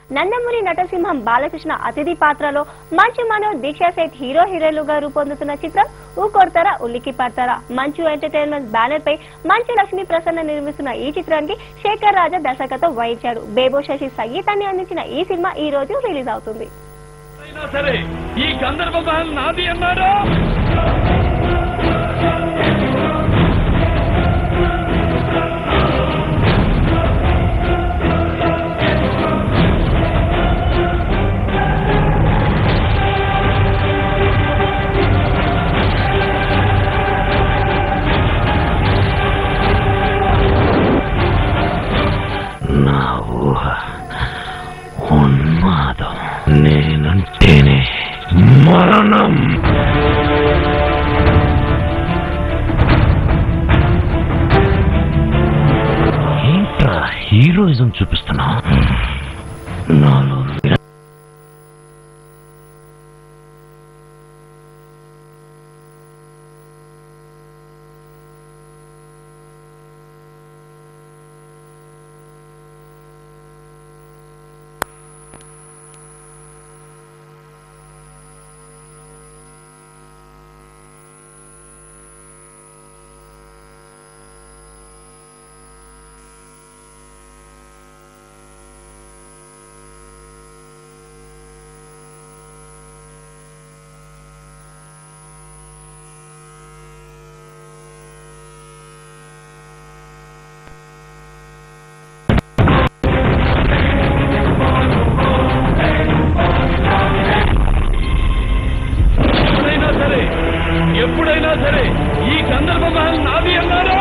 నందమూరి నటసింహం బాలకృష్ణ అతిథి పాత్రలో మంచు మనోజ్ దీక్షా సేట్ హీరో హీరోలుగా రూపొందుతున్న చిత్రం ఊ కొడతారా ఉల్లికి పడతారా మంచు ఎంటర్టైన్మెంట్ బ్యానర్ పై మంచు లక్ష్మీ ప్రసన్న నిర్మిస్తున్న ఈ చిత్రానికి శేఖర్ రాజా దర్శకత్వం వహించాడు బేబో శశి సంగీతాన్ని అందించిన ఈ సినిమా ఈ రోజు రిలీజ్ అవుతుంది అయినా సరే ఈ గంధర్వ మహల్ నాది అన్నారా నా ఊహ ఉన్మాదం నేనంటేనే మరణం ఏంట్రా హీరోయిజం చూపిస్తున్నా నాలో విర- ఎప్పుడైనా సరే ఎప్పుడైనా సరే ఈ గంధర్వ మహల్ నాది అన్నారా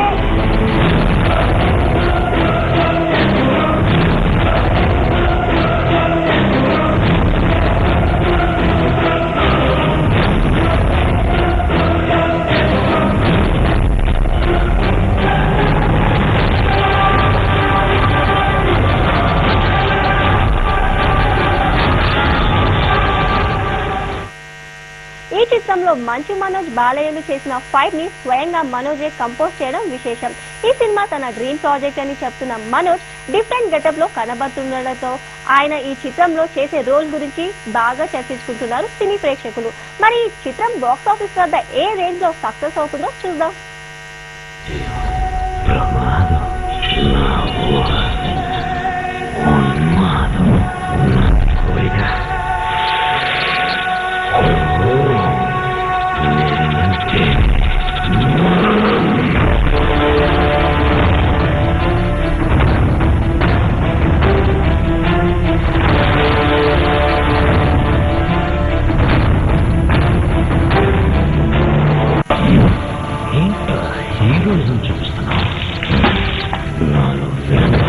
ఈ చిత్రంలో మంచు మనోజ్ బాలయ్యలు చేసిన ఫైట్ ని స్వయంగా మనోజే కంపోజ్ చేయడం విశేషం ఈ సినిమా తన డ్రీమ్ ప్రాజెక్ట్ అని చెప్తున్న మనోజ్ డిఫరెంట్ గెటప్ లో కనబడుతుండటంతో ఆయన ఈ చిత్రంలో చేసే రోల్ గురించి బాగా చర్చించుకుంటున్నారు సినీ ప్రేక్షకులు మరి ఈ చిత్రం బాక్స్ ఆఫీస్ వద్ద ఏ రేంజ్ లో సక్సెస్ అవుతుందో చూద్దాం ప్రమాదం నా ఊహ ఉన్మాదం నా కోరిక నేనంటేనే ఏంట్రా హీరోయిజం చూపిస్తున్నా నాలో విరక్తి